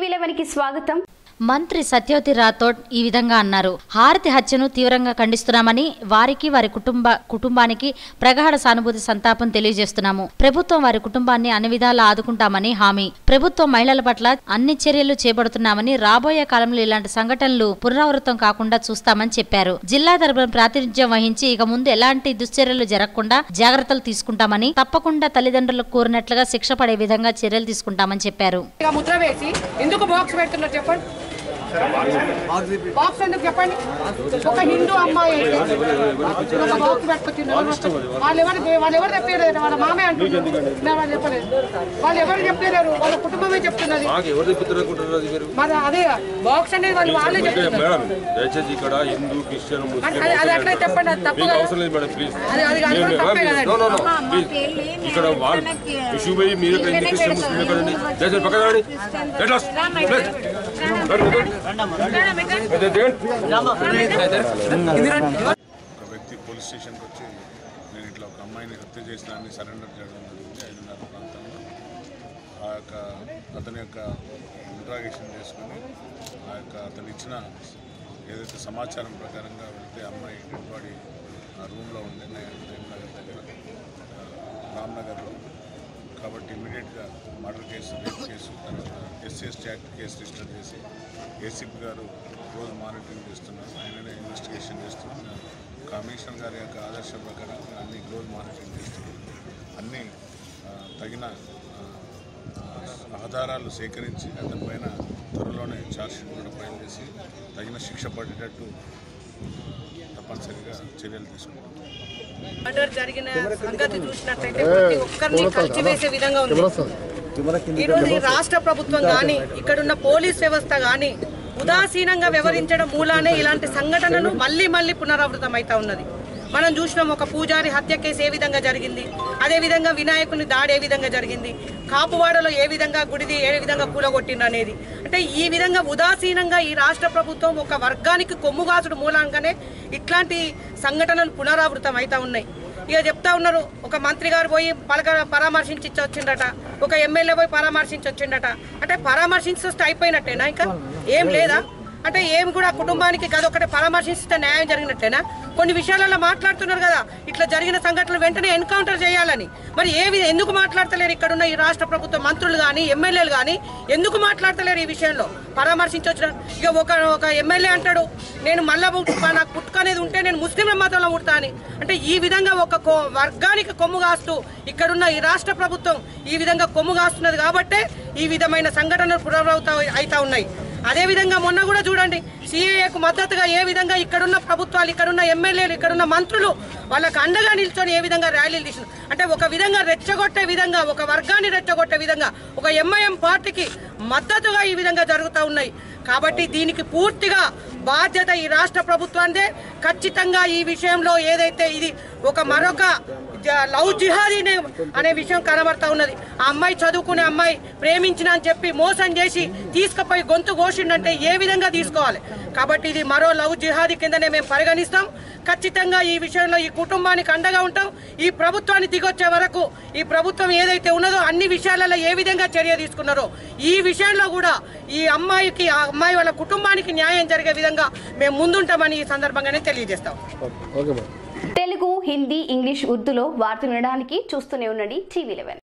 TV eleven కి స్వాగతం మంత్రి సత్యవతి రాథోడ్ ఈ విధంగా అన్నారు హారతి హత్యను తీవ్రంగా ఖండిస్తున్నామని వారికి వారి కుటుంబ కుటుంబానికి ప్రగాఢ సానుభూతి సంతాపం తెలియజేస్తున్నాము ప్రభుత్వం వారి కుటుంబాన్ని అన్ని విధాలా ఆదుకుంటామని హామీ ప్రభుత్వం మహిళల పట్ల అన్ని చర్యలు చేపడుతున్నామని రాబోయే కాలంలో ఇలాంటి సంఘటనలు పునరావృతం కాకుండా చూస్తామని చెప్పారు జిల్లా తరపున ప్రాతినిధ్యం వహించి ఇక ముందు ఎలాంటి దుశ్చర్యలు జరగకుండా జాగ్రత్తలు తీసుకుంటామని తప్పకుండా తల్లిదండ్రులకు కోరినట్లుగా శిక్ష పడే విధంగా చర్యలు తీసుకుంటామని చెప్పారు ఇక ముద్ర వేసి ఎందుకు బాక్స్ పెడుతున్నారు చెప్పండి బాక్స్ ఎందుకు చెప్పండి ఒక హిందూ అమ్మాయి అయితే ఒక బాక్స్ పెట్టుకొచ్చింది వాళ్ళు ఎవరు వాళ్ళు ఎవరు చెప్పలేరు వాళ్ళ మామే అంటున్నారు నేను వాళ్ళు చెప్పలేదు వాళ్ళు ఎవరు చెప్పలేరు వాళ్ళ కుటుంబమే చెప్తున్నది మాకు ఎవరు చెప్తున్నారు మీరు మరి అదే బాక్స్ అనేది వాళ్ళు వాళ్ళే అంటే చెప్తున్నారు మేడం దయచేసి ఇక్కడ హిందూ క్రిస్టియన్ మరి ముస్లిం అది- అది అట్లా చెప్పండి అది తప్పు మీకు కదా అవసరం లేదు మేడం ప్లీజ్ అది- అది కాదు, అది తప్పే కదండి. నో నో నో ప్లీజ్ ఇక్కడ వాళ్ళు ఇష్యూ పోయి మీరు ఇక్కడ హిందూ క్రిస్టియన్ ముస్లిం ఎక్కడండి దయచేసి పక్కన రండి Let us. Let. రండి, రండి. దిగండి. ఒక వ్యక్తి పోలీస్ స్టేషన్కి వచ్చి నేను ఇట్లా ఒక అమ్మాయిని హత్య చేసినాన్ని సరెండర్ చేయడం జరిగింది ఐదున్నర ప్రాంతంలో ఆ యొక్క అతని యొక్క ఇంట్రాగేషన్ చేసుకుని ఆ యొక్క అతను ఇచ్చిన ఏదైతే సమాచారం ప్రకారంగా వెళ్తే అమ్మాయి డెడ్ బాడీ ఆ రూమ్లో ఉండే నగర్ దగ్గర ఆ, రామ్నగర్లో కాబట్టి ఇమీడియట్గా మర్డర్ కేసు రేప్ కేసు తర్వాత ఎస్సీఎస్టీ యాక్ట్ కేసు రిజిస్టర్ చేసి ఏసీపీ గారు రోజు మానిటరింగ్ చేస్తున్నారు ఆయననే ఇన్వెస్టిగేషన్ చేస్తున్నారు కమిషనర్ గారి యొక్క ఆదర్శ ప్రకారం అన్ని రోజు మానిటరింగ్ చేస్తున్నారు అన్ని ఆ, తగిన ఆ, ఆ, ఆధారాలు సేకరించి అతనిపైన త్వరలోనే ఛార్జ్షీట్ కూడా ఫైల్ చేసి తగిన శిక్ష పడేటట్టు తప్పనిసరిగా చర్యలు తీసుకుంటాం మర్డర్ జరిగిన సంగతి చూసినట్లయితే ప్రతి ఒక్కరిని కలిచివేసే విధంగా ఉంది ఈ రోజు ఈ రాష్ట్ర ప్రభుత్వం కానీ ఇక్కడున్న పోలీస్ వ్యవస్థ కానీ ఉదాసీనంగా వ్యవహరించడం మూలానే ఇలాంటి సంఘటనలు మళ్ళీ మళ్ళీ పునరావృతం అవుతా ఉన్నది మనం చూసినాం ఒక పూజారి హత్య కేసు ఏ విధంగా జరిగింది అదే విధంగా వినాయకుని దాడి ఏ విధంగా జరిగింది కాపువాడలో ఏ విధంగా గుడిది ఏ విధంగా కూలగొట్టింది అనేది అంటే ఈ విధంగా ఉదాసీనంగా ఈ రాష్ట్ర ప్రభుత్వం ఒక వర్గానికి కొమ్ముగాసుడు మూలంగానే ఇట్లాంటి సంఘటనలు పునరావృతం అవుతా ఉన్నాయి ఇక చెప్తా ఉన్నారు ఒక మంత్రి గారు పోయి పలక పరామర్శించి వచ్చిండట ఒక ఎమ్మెల్యే పోయి పరామర్శించి వచ్చిండట అంటే పరామర్శించి వస్తే అయిపోయినట్టేనా ఇంకా ఏం లేదా అంటే ఏం కూడా కుటుంబానికి గదొకటి పరామర్శిస్తే న్యాయం జరిగినట్టేనా కొన్ని విషయాలలో మాట్లాడుతున్నారు కదా ఇట్లా జరిగిన సంఘటనలు వెంటనే ఎన్కౌంటర్ చేయాలని మరి ఏ వి- ఎందుకు మాట్లాడతలేరు ఇక్కడున్న ఈ రాష్ట్ర ప్రభుత్వ మంత్రులు కానీ ఎమ్మెల్యేలు కానీ ఎందుకు మాట్లాడతలేరు ఈ విషయంలో పరామర్శించొచ్చిన ఇక ఒక ఒక ఎమ్మెల్యే అంటాడు నేను మళ్ళా పుట్టుక నాకు పుట్టుక అనేది ఉంటే నేను ముస్లింల మతంలో పుడతా అని అంటే ఈ విధంగా ఒక కొ- వర్గానికి కొమ్ము కాస్తూ ఇక్కడున్న ఈ రాష్ట్ర ప్రభుత్వం ఈ విధంగా కొమ్ము కాస్తున్నది కాబట్టే ఈ విధమైన సంఘటనలు పునరావృతం అవుతా ఉన్నాయి అదే విధంగా మొన్న కూడా చూడండి సిఏఏకు మద్దతుగా ఏ విధంగా ఇక్కడున్న ప్రభుత్వాలు ఇక్కడున్న ఎమ్మెల్యేలు ఇక్కడున్న మంత్రులు వాళ్ళకు అండగా నిల్చొని ఏ విధంగా ర్యాలీలు తీసిన అంటే ఒక విధంగా రెచ్చగొట్టే విధంగా ఒక వర్గాన్ని రెచ్చగొట్టే విధంగా ఒక ఎంఐఎం పార్టీకి మద్దతుగా ఈ విధంగా జరుగుతూ ఉన్నాయి కాబట్టి దీనికి పూర్తిగా బాధ్యత ఈ రాష్ట్ర ప్రభుత్వానిదే ఖచ్చితంగా ఈ విషయంలో ఏదైతే ఇది ఒక మరొక జ- లవ్ జిహాదీ అనే- అనే విషయం కనబడతా ఉన్నది ఆ అమ్మాయి చదువుకునే అమ్మాయి ప్రేమించిన అని చెప్పి మోసం చేసి తీసుకుపోయి గొంతు కోసిండంటే ఏ విధంగా తీసుకోవాలి కాబట్టి ఇది మరో లవ్ జిహాదీ కిందనే మేము పరిగణిస్తాం ఖచ్చితంగా ఈ విషయంలో ఈ కుటుంబానికి అండగా ఉంటాం ఈ ప్రభుత్వాన్ని దిగొచ్చే వరకు ఈ ప్రభుత్వం ఏదైతే ఉన్నదో అన్ని విషయాలలో ఏ విధంగా చర్య తీసుకున్నారో ఈ విషయంలో కూడా ఈ అమ్మాయికి ఆ అమ్మాయి వాళ్ళ కుటుంబానికి న్యాయం జరిగే విధంగా మేము ముందుంటామని ఈ సందర్భంగానే తెలియజేస్తాం తెలుగు హిందీ ఇంగ్లీష్ ఉర్దూలో వార్తలు వినడానికి చూస్తూనే ఉండండి టీవీ లెవెన్